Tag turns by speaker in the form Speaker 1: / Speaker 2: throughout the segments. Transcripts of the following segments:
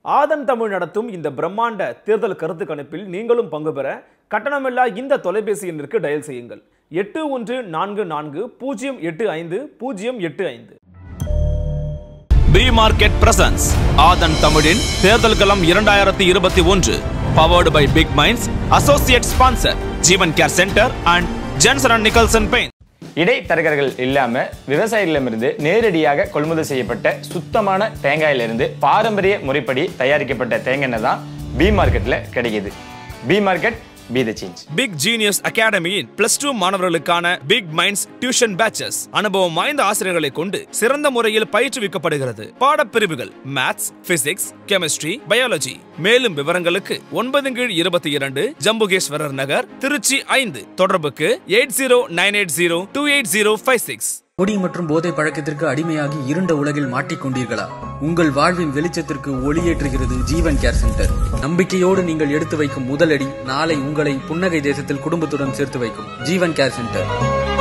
Speaker 1: ஆதன் தமிழ் நடத்தும் இந்த பிரம்மாண்ட தேர்தல் கருத்து கணிப்பில் நீங்களும் பங்கு பெற கட்டணமில்லா இந்த தொலைபேசி எண்ணிற்கு டயல் செய்யுங்கள் எட்டு ஒன்று நான்கு நான்கு பூஜ்ஜியம் எட்டு ஐந்து பூஜ்ஜியம் எட்டு ஐந்து
Speaker 2: பி மார்க்கெட் பிரசன்ஸ் ஆதன் தமிழின் தேர்தல் களம் இரண்டாயிரத்தி இருபத்தி ஒன்று powered by big minds associate sponsor Jeevan care centre and Jensen and Nicholson paint
Speaker 3: இடைத்தரகர்கள் இல்லாம விவசாயிகளிடமிருந்து நேரடியாக கொள்முதல் செய்யப்பட்ட சுத்தமான தேங்காயிலிருந்து பாரம்பரிய முறைப்படி தயாரிக்கப்பட்ட தேங்காய் எண்ணெய் தான் பி மார்க்கெட்ல கிடைக்குது B market be the change
Speaker 2: big genius அகாடமியின் பிளஸ் டூ மாணவர்களுக்கான பிக் மைண்ட்ஸ் டியூஷன் பேச்சஸ் அனுபவம் வாய்ந்த ஆசிரியர்களை கொண்டு சிறந்த முறையில் பயிற்றுவிக்கப்படுகிறது பாடப்பிரிவுகள் மேத்ஸ் பிசிக்ஸ் கெமிஸ்ட்ரி பயாலஜி மேலும் விவரங்களுக்கு ஒன்பது கீழ் இருபத்தி இரண்டு ஜம்புகேஸ்வரர் நகர் திருச்சி ஐந்து தொடர்புக்கு eight zero nine eight zero two eight zero five six
Speaker 4: குடி மற்றும் போதை பழக்கத்திற்கு அடிமையாகி இருண்ட உலகில் மாட்டிக்கொண்டீர்களா உங்கள் வாழ்வின் வெளிச்சத்திற்கு ஒளியேற்றுகிறது ஜீவன் கேர் சென்டர் நம்பிக்கையோடு நீங்கள் எடுத்து வைக்கும் முதலடி நாளை உங்களை புன்னகை தேசத்தில் குடும்பத்துடன் சேர்த்து வைக்கும் Jeevan care centre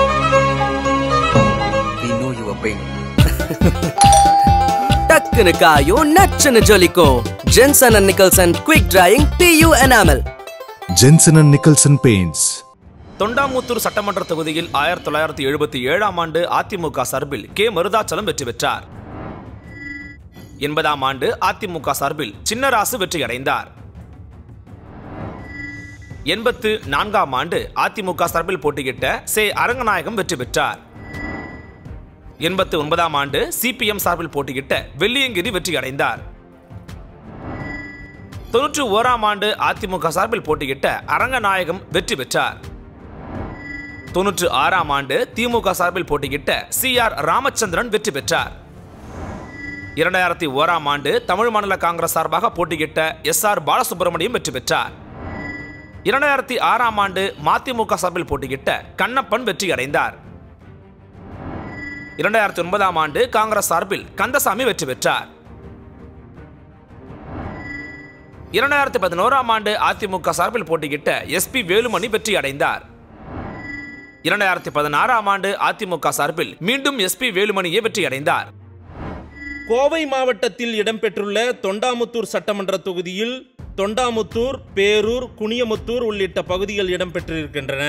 Speaker 4: We know your pain.
Speaker 5: டக்குனு காயும் நச்சுன்னு ஜொலிக்கும் Jensen and Nicholson quick drying PU enamel
Speaker 6: Jensen and Nicholson Paints.
Speaker 2: Thondamuthur சட்டமன்ற தொகுதியில் ஆயிரத்தி தொள்ளாயிரத்தி எழுபத்தி ஏழாம் ஆண்டு அதிமுக சார்பில் கே மருதாச்சலம் வெற்றி பெற்றார் எண்பதாம் ஆண்டு அதிமுக சார்பில் சின்னராசு வெற்றி அடைந்தார் எண்பத்து நான்காம் ஆண்டு அதிமுக சார்பில் போட்டியிட்ட சே அரங்கநாயகம் வெற்றி பெற்றார் எண்பத்து ஒன்பதாம் ஆண்டு சிபிஎம் சார்பில் போட்டியிட்ட வெள்ளியங்கிரி வெற்றி அடைந்தார் தொன்னூற்றி ஓராம் ஆண்டு அதிமுக சார்பில் போட்டியிட்ட அரங்கநாயகம் வெற்றி பெற்றார் தொன்னூற்று ஆறாம் ஆண்டு திமுக சார்பில் போட்டியிட்ட சி ஆர் ராமச்சந்திரன் வெற்றி பெற்றார் இரண்டாயிரத்தி ஓராம் ஆண்டு தமிழ் மாநில காங்கிரஸ் சார்பாக போட்டியிட்ட எஸ் ஆர் பாலசுப்ரமணியம் வெற்றி பெற்றார் இரண்டாயிரத்தி ஆறாம் ஆண்டு மதிமுக சார்பில் போட்டியிட்ட கண்ணப்பன் வெற்றி அடைந்தார் இரண்டாயிரத்தி ஒன்பதாம் ஆண்டு காங்கிரஸ் சார்பில் கந்தசாமி வெற்றி பெற்றார் இரண்டாயிரத்தி பதினோராம் ஆண்டு அதிமுக சார்பில் போட்டியிட்ட எஸ்பி வேலுமணி வெற்றி அடைந்தார் இரண்டாயிரத்தி பதினாறாம் ஆண்டு அதிமுக சார்பில் மீண்டும் எஸ்பி வேலுமணியே வெற்றி அடைந்தார்
Speaker 7: கோவை மாவட்டத்தில் இடம்பெற்றுள்ள தொண்டாமுத்தூர் சட்டமன்ற தொகுதியில் தொண்டாமுத்தூர் பேரூர் குனியமுத்தூர் உள்ளிட்ட பகுதிகள் இடம்பெற்றிருக்கின்றன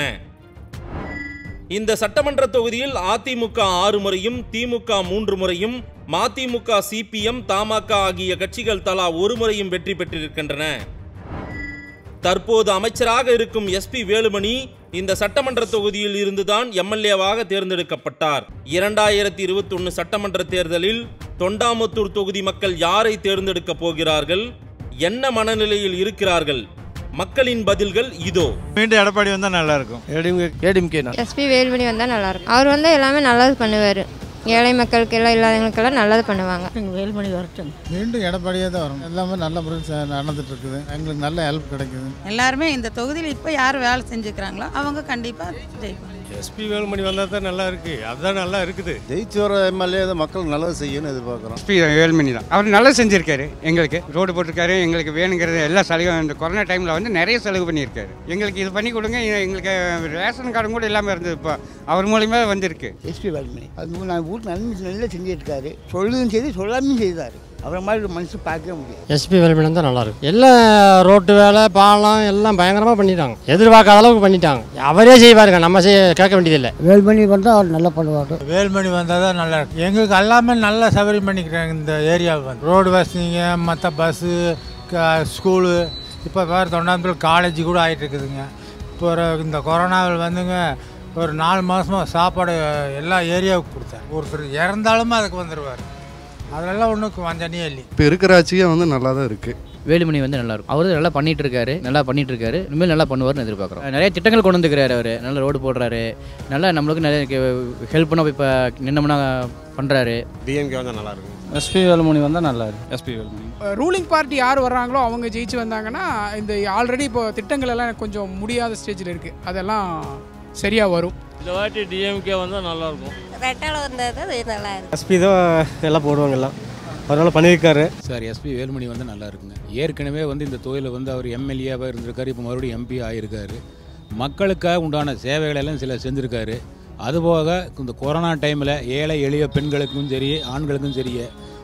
Speaker 7: இந்த சட்டமன்ற தொகுதியில் அதிமுக ஆறு முறையும் திமுக மூன்று முறையும் மதிமுக சிபிஎம் தமாக ஆகிய கட்சிகள் தலா ஒரு முறையும் வெற்றி பெற்றிருக்கின்றன தற்போது அமைச்சராக இருக்கும் எஸ்பி வேலுமணி இந்த சட்டமன்ற தொகுதியில் இருந்துதான் எம்எல்ஏவாக தேர்ந்தெடுக்கப்பட்டார் இரண்டாயிரத்தி இருபத்தி ஒன்று சட்டமன்ற தேர்தலில் தொண்டாமுத்தூர் தொகுதி மக்கள் யாரை தேர்ந்தெடுக்கப் போகிறார்கள் என்ன மனநிலையில் இருக்கிறார்கள் மக்களின் பதில்கள் இதோ
Speaker 8: மீண்டும் எடப்பாடி வந்தால் நல்லா இருக்கும்
Speaker 9: ஏடிஎம்கே
Speaker 10: எஸ்பி வேலுமணி வந்தால் நல்லாயிருக்கும் அவர் வந்து எல்லாமே நல்லது பண்ணுவார் ஏழை மக்களுக்கு எல்லாம் இல்லாதவங்களுக்கெல்லாம் நல்லது பண்ணுவாங்க
Speaker 9: வேலுமணி வரட்டும்
Speaker 8: மீண்டும் எடப்பாடியே தான் வரும் எல்லாமே நல்ல முறையில் நடந்துட்டு இருக்குது எங்களுக்கு நல்ல ஹெல்ப் கிடைக்குது
Speaker 9: எல்லாருமே இந்த தொகுதியில் இப்போ யார் வேலை செஞ்சுக்கிறாங்களோ அவங்க கண்டிப்பாக ஜெயிப்பாங்க
Speaker 8: எஸ்பி வேலுமணி வந்தால் தான் நல்லா இருக்கு அதுதான் நல்லா இருக்குது
Speaker 11: ஜெயிச்சு வர எம்எல்ஏ மக்கள் நல்லது செய்யணும்னு எதிர்பார்க்குறோம்
Speaker 12: எஸ்பி வேல்மணி தான் அவர் நல்லா செஞ்சிருக்காரு எங்களுக்கு ரோடு போட்டிருக்காரு எங்களுக்கு வேணுங்கிறது எல்லா சலுகை இந்த கொரோனா டைமில் வந்து நிறைய செலவு பண்ணியிருக்காரு எங்களுக்கு இது பண்ணி கொடுங்க எ- எங்களுக்கு ரேஷன் கார்டும் கூட இல்லாமல் இருந்தது இப்போ அவர் மூலியமா வந்திருக்கு
Speaker 9: எஸ்பி வேலுமணி அது நான் வீட்டு நன்மை நல்லா செஞ்சிருக்காரு சொல்லுதும் சரி சொல்லாமையும் செய்தார் அவரை மாதிரி ஒரு மனுஷன் பார்க்கவே முடியாது
Speaker 13: எஸ்பி வேலுமணி தான் நல்லா இருக்கும் எல்லாம் ரோட்டு வேலை பாலம் எல்லாம் பயங்கரமாக பண்ணிட்டாங்க எதிர்பார்க்காத அளவுக்கு பண்ணிட்டாங்க அவரே செய்வாருங்க நம்ம செய்ய கேட்க வேண்டியதில்லை
Speaker 9: வேலுமணி வந்தால் அவர் நல்லா பண்ணுவார்
Speaker 8: வேல்மணி வந்தால் தான் நல்லா இருக்கும் எங்களுக்கு எல்லாமே நல்லா சௌகரியம் பண்ணிக்கிறாங்க இந்த ஏரியாவை வந்து ரோடு வசதிங்க மற்ற பஸ்ஸு ஸ்கூலு இப்போ வேறு தொண்டாந்தூர் காலேஜ் கூட ஆகிட்டு இருக்குதுங்க இப்போ ஒரு இந்த கொரோனாவில் வந்துங்க ஒரு நாலு மாதமாக சாப்பாடு எல்லா ஏரியாவுக்கு கொடுத்தாரு ஒருத்தர் இறந்தாலுமே அதுக்கு வந்துடுவார் அதெல்லாம் ஒன்றுக்கு வஞ்சனியே இல்லை
Speaker 11: இப்போ இருக்கிற ஆட்சியே வந்து நல்லா தான் இருக்குது
Speaker 9: வேலுமணி வந்து நல்லா இருக்கும் அவரு நல்லா பண்ணிட்டு இருக்காரு நல்லா பண்ணிட்டு இருக்காரு இனிமேல் நல்லா பண்ணுவார்னு எதிர்பார்க்குறோம் நிறைய திட்டங்கள் கொண்டு வந்துக்கிறாரு அவர் நல்ல ரோடு போடுறாரு நல்லா நம்மளுக்கு நிறைய ஹெல்ப் பண்ண இப்போ நின்னோம்னா பண்ணுறாரு
Speaker 11: டிஎம்கே வந்தால் நல்லா இருக்கும்
Speaker 12: எஸ்பி வேலுமணி வந்தால் நல்லா இருக்கும் எஸ்பி வேலுமணி
Speaker 10: ரூலிங் பார்ட்டி யார் வர்றாங்களோ அவங்க ஜெயிச்சு வந்தாங்கன்னா இந்த ஆல்ரெடி இப்போ திட்டங்கள் எல்லாம் கொஞ்சம் முடியாத ஸ்டேஜில் இருக்குது அதெல்லாம் சரியாக வரும்
Speaker 8: இந்த வாட்டி டிஎம்கே வந்தால் நல்லா இருக்கும்
Speaker 10: ரெட்டால வந்தது நல்லா இருக்கு
Speaker 13: எஸ்பி தான் எல்லாம் போடுவாங்க எல்லாம் அதனால பண்ணியிருக்காரு
Speaker 12: சார் எஸ்பி வேலுமணி வந்து நல்லா இருக்குங்க ஏற்கனவே வந்து இந்த தொழிலில் வந்து அவர் எம்எல்ஏவாக இருந்திருக்காரு இப்போ மறுபடியும் எம்பி ஆகியிருக்காரு மக்களுக்காக உண்டான சேவைகள் எல்லாம் சில செஞ்சுருக்காரு அதுபோக இந்த கொரோனா டைமில் ஏழை எளிய பெண்களுக்கும் சரி ஆண்களுக்கும் சரி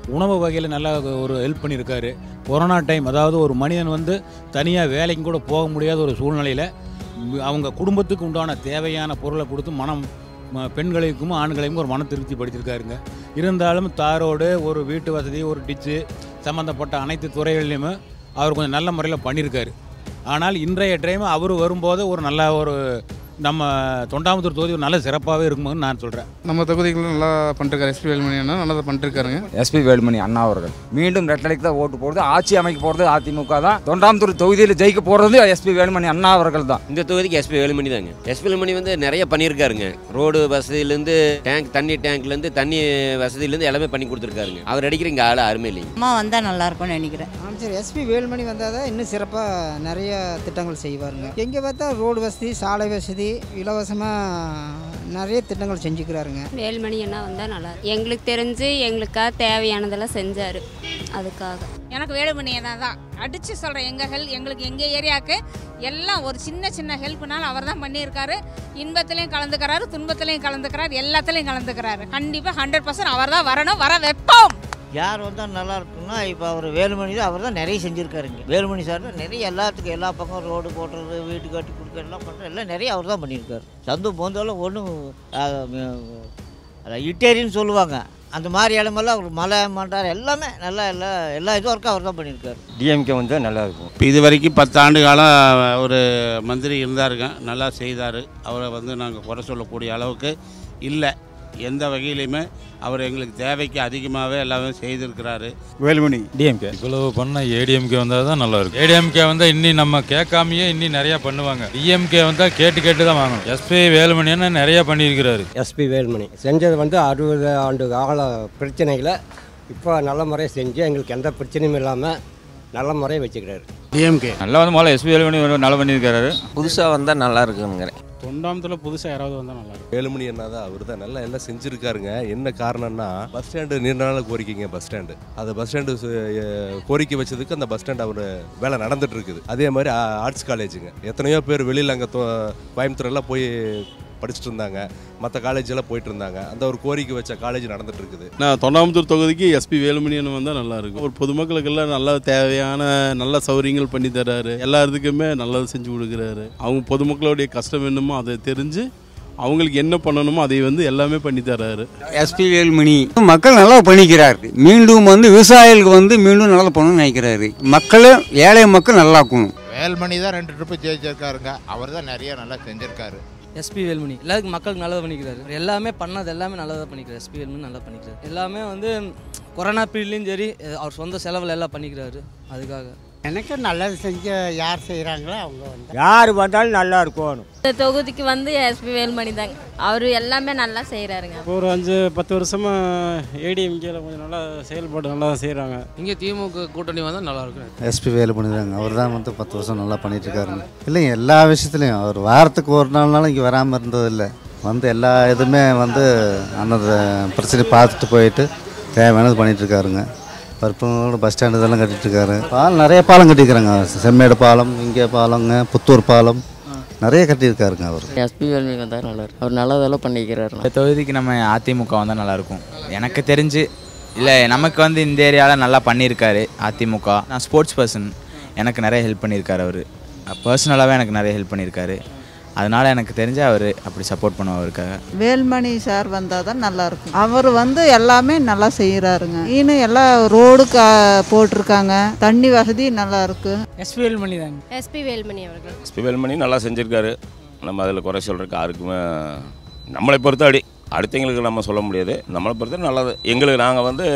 Speaker 14: உணவு வகையில் நல்லா ஒரு ஹெல்ப் பண்ணியிருக்காரு கொரோனா டைம் அதாவது ஒரு மனிதன் வந்து தனியாக வேலைக்கு கூட போக முடியாத ஒரு சூழ்நிலையில் அவங்க குடும்பத்துக்கு உண்டான தேவையான பொருளை கொடுத்து மனம் ம- பெண்களுக்கும் ஆண்களையும் ஒரு மன திருப்தி படுத்தியிருக்காருங்க இருந்தாலும் தாரோடு ஒரு வீட்டு வசதி ஒரு டிச்சு சம்மந்தப்பட்ட அனைத்து துறைகளிலுமே அவர் கொஞ்சம் நல்ல முறையில் பண்ணியிருக்காரு ஆனால் இன்றைய டைம் அவர் வரும்போது ஒரு நல்ல ஒரு நம்ம தொண்டாமுத்தூர் தொகுதி ஒரு நல்ல சிறப்பாகவே இருக்கும்னு நான் சொல்கிறேன்
Speaker 15: நம்ம தொகுதிகளும் நல்லா பண்ணிருக்காரு எஸ்பி வேலுமணி அண்ணா நல்லா பண்ணிருக்காருங்க
Speaker 16: எஸ்பி வேலுமணி அண்ணா அவர்கள் மீண்டும் ரெட்டலைக்கு தான் ஓட்டு போடுறது ஆட்சி அமைக்க போகிறது அதிமுக தான் தொண்டாமுத்தூர் தொகுதியில் ஜெயிக்க போகிறது எஸ்பி வேலுமணி அண்ணா அவர்கள் தான்
Speaker 17: இந்த தொகுதிக்கு எஸ்பி வேலுமணி தாங்க எஸ்பி வேலுமணி வந்து நிறைய பண்ணியிருக்காருங்க ரோடு வசதியிலேருந்து டேங்க் தண்ணி டேங்க்லேருந்து தண்ணி வசதியிலேருந்து எல்லாமே பண்ணி கொடுத்துருக்காருங்க அவர் அடிக்கிற இங்கே ஆள் அருமை இல்லைங்க
Speaker 18: அம்மா வந்தால் நல்லா இருக்கும்னு நினைக்கிறேன்
Speaker 19: அமைச்சர் எஸ்பி வேலுமணி வந்தால் தான் இன்னும் சிறப்பாக நிறைய திட்டங்கள் செய்வாருங்க எங்கே பார்த்தா ரோடு வசதி சாலை வசதி இலவசமாக நிறைய திட்டங்கள் செஞ்சுக்கிறாருங்க
Speaker 20: வேல்மணி அண்ணா வந்தால் நல்லா இருக்கும். எங்களுக்கு தெரிஞ்சு எங்களுக்காக தேவையானதெல்லாம் செஞ்சார் அதுக்காக
Speaker 21: எனக்கு வேலுமணி அண்ணா தான் அடித்து சொல்கிறேன் எங்கள் ஹெல் எங்களுக்கு எங்கள் ஏரியாவுக்கு எல்லாம் ஒரு சின்ன சின்ன ஹெல்ப்னாலும் அவர் தான் பண்ணியிருக்காரு இன்பத்துலேயும் கலந்துக்கிறாரு துன்பத்துலேயும் கலந்துக்கிறாரு எல்லாத்துலேயும் கலந்துக்கிறாரு கண்டிப்பாக ஹண்ட்ரட் பர்சன்ட் அவர் தான் வரணும் வர வைப்போம்
Speaker 22: யார் வந்தால் நல்லா இருக்கும்னா இப்போ அவர் வேலுமணி தான் அவர் தான் நிறைய செஞ்சுருக்காருங்க வேலுமணி சார் தான் நிறைய எல்லாத்துக்கும் எல்லா பக்கம் ரோடு போட்டுறது வீட்டு கட்டி கொடுக்குறது எல்லாம் பண்ணுறது எல்லாம் நிறைய அவர் தான் பண்ணியிருக்காரு சந்து போந்தாலும் ஒன்றும் இட்டேரின்னு சொல்லுவாங்க அந்த மாதிரி இடமெல்லாம் அவர் மலை மண்டார் எல்லாமே நல்லா எல்லா எல்லா இதுவும் ஒர்க்கும் அவர் தான் பண்ணியிருக்காரு
Speaker 16: டிஎம்கே வந்தால் நல்லா இருக்கும்
Speaker 23: இப்போ இது வரைக்கும் பத்து ஆண்டு காலம் ஒரு மந்திரி இருந்தாருங்க நல்லா செய்தார் அவரை வந்து நாங்கள் குறை சொல்லக்கூடிய அளவுக்கு இல்லை எந்த வகையிலையுமே அவர் எங்களுக்கு தேவைக்கு அதிகமாகவே எல்லாமே செய்திருக்கிறாரு
Speaker 14: வேலுமணி டிஎம்கே இவ்வளவு பண்ண ஏடிஎம்கே வந்தால் தான் நல்லா இருக்கும் ஏடிஎம்கே வந்தால் இன்னி நம்ம கேட்காமையே இன்னி நிறையா பண்ணுவாங்க டிஎம்கே வந்தால் கேட்டு கேட்டு தான் வாங்கணும் எஸ்பி வேலுமணின்னு நிறையா பண்ணியிருக்கிறாரு
Speaker 24: எஸ்பி வேலுமணி செஞ்சது வந்து அறுபது ஆண்டு கால பிரச்சனைகளை இப்போ நல்ல முறையாக செஞ்சு எங்களுக்கு எந்த பிரச்சனையும் இல்லாமல் நல்ல முறையை வச்சுக்கிறாரு
Speaker 16: டிஎம்கே நல்லா வந்து முதல்ல எஸ்பி வேலுமணி நல்லா பண்ணியிருக்காரு
Speaker 25: புதுசாக வந்தால் நல்லா இருக்குங்கிறேன்
Speaker 26: தொண்டாமத்தில் புதுசாக யாராவது வந்தால் நல்லா இருக்கும்
Speaker 27: வேலுமணி அண்ணா தான் அவர் தான் நல்லா எல்லாம் செஞ்சுருக்காருங்க என்ன காரணம்னா பஸ் ஸ்டாண்டு நீண்ட நாள் கோரிக்கைங்க பஸ் ஸ்டாண்டு அந்த பஸ் ஸ்டாண்டு சு- எ- கோரிக்கை வச்சதுக்கு அந்த பஸ் ஸ்டாண்ட் அவர் வேலை நடந்துட்டு இருக்குது அதே மாதிரி ஆ- ஆர்ட்ஸ் காலேஜுங்க எத்தனையோ பேர் வெளியில் அங்கே கோயம்புத்தூர்லாம் போய் படிச்சுட்டு இருந்தாங்க மற்ற காலேஜ் எல்லாம் போயிட்டு இருந்தாங்க அந்த ஒரு கோரிக்கை வச்ச காலேஜ் நடந்துட்டு இருக்குது
Speaker 28: நான் தொண்டாமுத்தூர் தொகுதிக்கு எஸ்பி வேலுமணியன் வந்தால் நல்லா இருக்கும் ஒரு பொதுமக்களுக்கெல்லாம் நல்லா தேவையான நல்ல சௌகரியங்கள் பண்ணி தர்றாரு எல்லாத்துக்குமே நல்லது செஞ்சு கொடுக்குறாரு அவங்க பொதுமக்களுடைய கஷ்டம் என்னமோ அதை தெரிஞ்சு அவங்களுக்கு என்ன பண்ணணுமோ அதை வந்து எல்லாமே பண்ணி தர்றாரு
Speaker 29: எஸ்பி வேலுமணி மக்கள் நல்லா பண்ணிக்கிறார் மீண்டும் வந்து விவசாயிகளுக்கு வந்து மீண்டும் நல்லா பண்ணணும்னு நினைக்கிறாரு மக்களை ஏழை மக்கள் நல்லா இருக்கணும்
Speaker 30: வேல்மணி தான் ரெண்டு ட்ரிப்பு ஜெயிச்சிருக்காருங்க அவர் தான் நிறைய நல்லா செஞ்சிருக்காரு
Speaker 5: எஸ்பி வேல்மணி எல்லாருக்கும் மக்களுக்கு நல்லது பண்ணிக்கிறாரு அவர் எல்லாமே பண்ணது எல்லாமே நல்லதாக பண்ணிக்கிறார் எஸ்பி வேல்மணி நல்லா பண்ணிக்கிறார் எல்லாமே வந்து கொரோனா பீரியட்லேயும் சரி அவர் சொந்த செலவில் எல்லாம் பண்ணிக்கிறாரு அதுக்காக
Speaker 31: எனக்கு நல்லது செஞ்ச யார் செய்கிறாங்களோ அவங்க வந்து
Speaker 24: யார் வந்தாலும் நல்லா இருக்கணும்
Speaker 20: இந்த தொகுதிக்கு வந்து எஸ்பி வேல்மணி தாங்க அவர் எல்லாமே நல்லா செய்கிறாருங்க
Speaker 26: ஒரு அஞ்சு பத்து வருஷமாக ஏடிஎம்கேல கொஞ்சம் நல்லா செயல்பாடு நல்லா செய்கிறாங்க
Speaker 9: இங்கே திமுக கூட்டணி வந்தால் நல்லா இருக்கும்
Speaker 11: எஸ்பி வேலுமணி தாங்க அவர் தான் வந்து பத்து வருஷம் நல்லா பண்ணிட்டு இருக்காருங்க இல்லைங்க எல்லா விஷயத்துலையும் அவர் வாரத்துக்கு ஒரு நாள்னாலும் இங்கே வராமல் இருந்ததில்லை வந்து எல்லா இதுவுமே வந்து அந்த பிரச்சனை பார்த்துட்டு போயிட்டு தேவையானது பண்ணிட்டு இருக்காருங்க பருப்பங்களோட பஸ் ஸ்டாண்டு இதெல்லாம் கட்டிட்டு இருக்காரு பாலம் நிறைய பாலம் கட்டிக்கிறாங்க செம்மேடு பாலம் இங்கே பாலங்க புத்தூர் பாலம் நிறைய கட்டியிருக்காருங்க அவர்
Speaker 5: எஸ்பி வேல்மணி வந்தால் நல்லா இருக்கும் அவர் நல்லதெல்லாம் பண்ணிக்கிறாரு
Speaker 32: இந்த தொகுதிக்கு நம்ம அதிமுக வந்தால் நல்லாயிருக்கும் எனக்கு தெரிஞ்சு இல்லை நமக்கு வந்து இந்த ஏரியாவில் நல்லா பண்ணியிருக்காரு அதிமுக நான் ஸ்போர்ட்ஸ் பர்சன் எனக்கு நிறைய ஹெல்ப் பண்ணியிருக்காரு அவர் பர்சனலாகவே எனக்கு நிறைய ஹெல்ப் பண்ணியிருக்காரு அதனால் எனக்கு தெரிஞ்சு அவர் அப்படி சப்போர்ட் பண்ணுவார் அவருக்காக
Speaker 33: வேல்மணி சார் வந்தால் தான் நல்லா இருக்கும் அவர் வந்து எல்லாமே நல்லா செய்கிறாருங்க இன்னும் எல்லாம் ரோடு கா போட்டிருக்காங்க தண்ணி வசதி நல்லா இருக்கு
Speaker 10: எஸ்பி வேல்மணி தாங்க
Speaker 20: எஸ்பி வேல்மணி அவர்கள்
Speaker 34: எஸ்பி வேலுமணி நல்லா செஞ்சுருக்காரு நம்ம அதில் குறை சொல்கிறதுக்கு யாருக்குமே நம்மளை பொறுத்தபடி அடுத்தவங்களுக்கு நம்ம சொல்ல முடியாது நம்மளை பொறுத்த நல்லது எங்களுக்கு நாங்கள் வந்து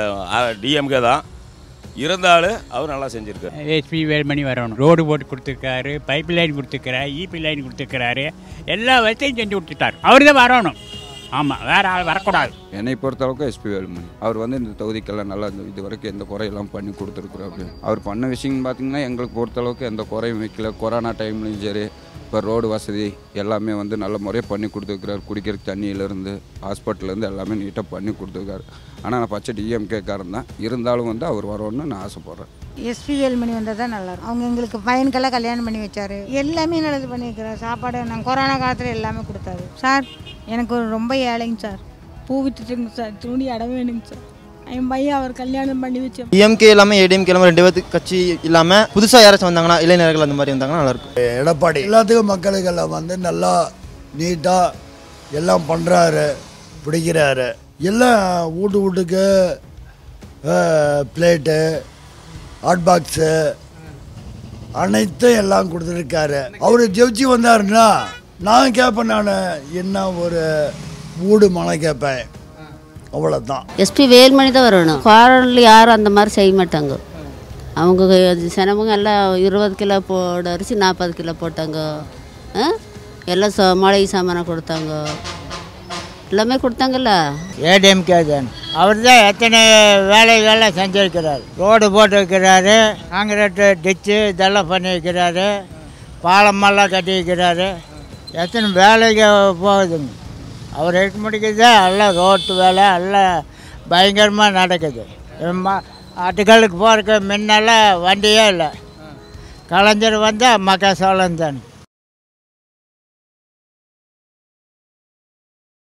Speaker 34: டிஎம்கே தான் இருந்தாலும் அவர் நல்லா செஞ்சுருக்காரு
Speaker 35: எஸ்பி வேல்மணி வரணும் ரோடு போட்டு கொடுத்துருக்காரு பைப் லைன் கொடுத்துருக்காரு இபி லைன் கொடுத்துருக்காரு எல்லா வசதியும் செஞ்சு கொடுத்துட்டார் அவர் தான் வரணும் ஆமாம் வேற ஆள் வரக்கூடாது
Speaker 36: என்னை பொறுத்தளவுக்கு எஸ்பி வேலுமணி அவர் வந்து இந்த தொகுதிக்கெல்லாம் நல்லா இந்த இது வரைக்கும் எந்த குறையெல்லாம் பண்ணி கொடுத்துருக்குறாரு அவர் பண்ண விஷயம் பார்த்தீங்கன்னா எங்களுக்கு பொறுத்தளவுக்கு எந்த குறையும் வைக்கல கொரோனா டைம்லையும் சரி இப்போ ரோடு வசதி எல்லாமே வந்து நல்ல முறையாக பண்ணி கொடுத்துருக்குறாரு குடிக்கிறதுக்கு தண்ணியிலேருந்து ஹாஸ்பிட்டல்லேருந்து எல்லாமே நீட்டாக பண்ணி கொடுத்துருக்காரு ஆனால் நான் பச்சை டிஎம்கேக்காரன் தான் இருந்தாலும் வந்து அவர் வரணும்னு நான் ஆசைப்பட்றேன்
Speaker 33: எஸ்பி வேல்மணி வந்தால் தான் நல்லா இருக்கும் அவங்க எங்களுக்கு பையனுக்கெல்லாம் கல்யாணம் பண்ணி வச்சாரு எல்லாமே நல்லது பண்ணியிருக்கிறார் சாப்பாடு நாங்கள் கொரோனா காலத்தில் எல்லாமே கொடுத்தாரு சார் எனக்கு ஒரு ரொம்ப ஏழைங்க சார் பூ வித்துட்டுங்க சார் துணி இடம் வேணுங்க சார்
Speaker 1: என் பையன் அவர் கல்யாணம் பண்ணி வச்சு
Speaker 2: டிஎம்கே இல்லாமல் ஏடிஎம்கே இல்லாமல் ரெண்டு பேர்த்து கட்சி இல்லாமல் புதுசாக யாராச்சும் வந்தாங்கன்னா இளைஞர்கள் அந்த மாதிரி வந்தாங்கன்னா நல்லாயிருக்கும்
Speaker 3: எடப்பாடி எல்லாத்துக்கும் மக்களுக்கு எல்லாம் வந்து நல்லா நீட்டாக எல்லாம் பண்ணுறாரு பிடிக்கிறாரு எல்லாம் வீட்டு வீட்டுக்கு பிளேட்டு ஹாட் பாக்ஸு அனைத்தும் எல்லாம் கொடுத்துருக்காரு அவர் ஜெயிச்சு வந்தாருன்னா நான் கேட்பேன் நான் என்ன ஒரு வீடு மனை கேட்பேன் அவ்வளோதான்
Speaker 4: எஸ்பி வேல்மணி தான் வரணும் ஃபாரின்ல யாரும் அந்த மாதிரி செய்ய மாட்டாங்க அவங்க சினவங்க எல்லாம் இருபது கிலோ போட அரிசி நாற்பது கிலோ போட்டாங்க ஆ? எல்லாம் ச மளிகை சாமானை கொடுத்தாங்க எல்லாமே கொடுத்தாங்கல்ல
Speaker 6: ஏடிஎம்கே தான் அவர் தான் எத்தனை வேலைகள்லாம் செஞ்சிருக்கிறார் ரோடு போட்டு வைக்கிறாரு காங்கிரீட்டு டிச்சு இதெல்லாம் பண்ணி வைக்கிறாரு பாலமெல்லாம் கட்டி வைக்கிறாரு எத்தனை வேலைக்கு போகுதுங்க அவர் இருக்க முடிக்குது எல்லாம் ரோட்டு வேலை எல்லாம் பயங்கரமாக நடக்குது ம- ஆட்டுகளுக்கு போகிறக்கு முன்னெல்லாம் வண்டியே இல்லை கலைஞர் வந்தால் மக்கள் சோளம் தான்